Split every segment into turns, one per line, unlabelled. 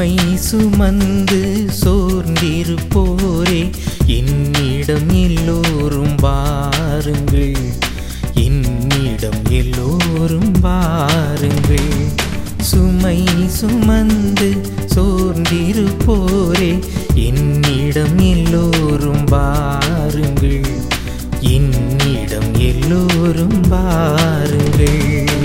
சுமை சுமந்து சோர்ந்திருப்போரே என்னிடம் எல்லோரும் வாருங்கள் என்னிடம் எல்லோரும் வாருங்கள் சுமை சுமந்து சோர்ந்திருப்போரே என்னிடம் எல்லோரும் வாருங்கள் என்னிடம் எல்லோரும் வாருங்கள்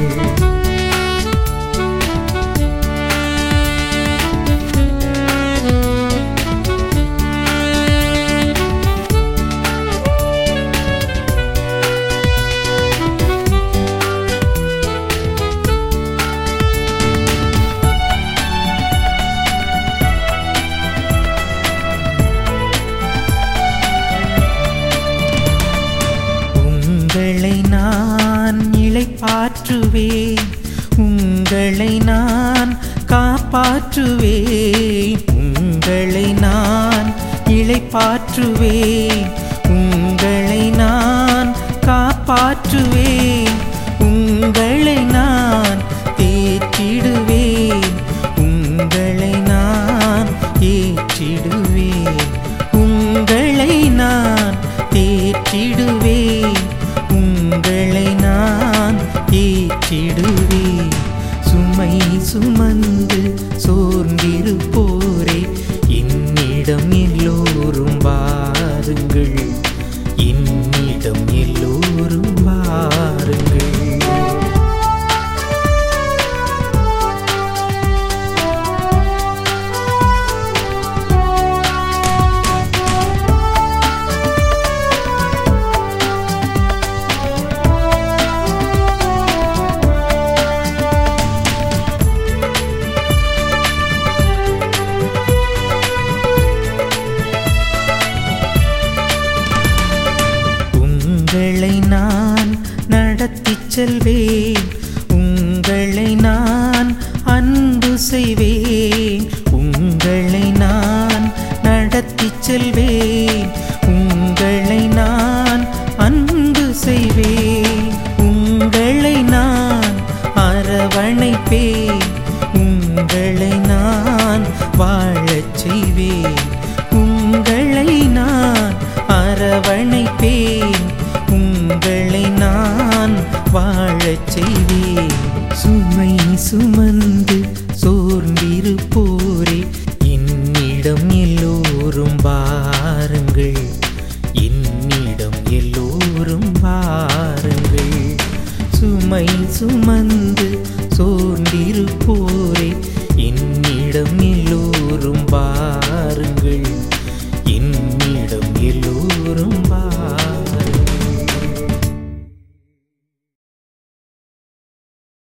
உங்களை நான் இளைப்பாற்றுவேன் உங்களை நான் காப்பாற்றுவேன் உங்களை நான் இளைப்பாற்றுவேன் உங்களை நான் காப்பாற்றுவேன் உங்களை நான் தேற்றிடுவேன் உங்களை நான் ஏற்றிடுவேன் உங்களை நான் தேற்றிடுவேன் உங்களை நான் ஏற்றிடுவேன் சுமை சுமந்து சோர்ந்திருப்போரே என்னிடம் எல்லோரும் வாருங்கள் என்னிடம் எல்லோரும் வாருங்கள் உங்களை நான் நடத்திச் செல்வேன் உங்களை நான் அன்பு செய்வேன் உங்களை நான் நடத்திச் செல்வேன் உங்களை நான் அன்பு செய்வேன் உங்களை நான் அரவணைப்பேன் உங்களை நான் வாழச் செய்வேன் உங்களை நான் அரவணைப்பேன் உங்களை நான் வாழச் செய்வேன் சுமை சுமந்து சோர்ந்திருப்போரே என்னிடம் எல்லோரும் வாருங்கள் என்னிடம் எல்லோரும் வாருங்கள் சுமை சுமந்து சோர்ந்திருப்போரே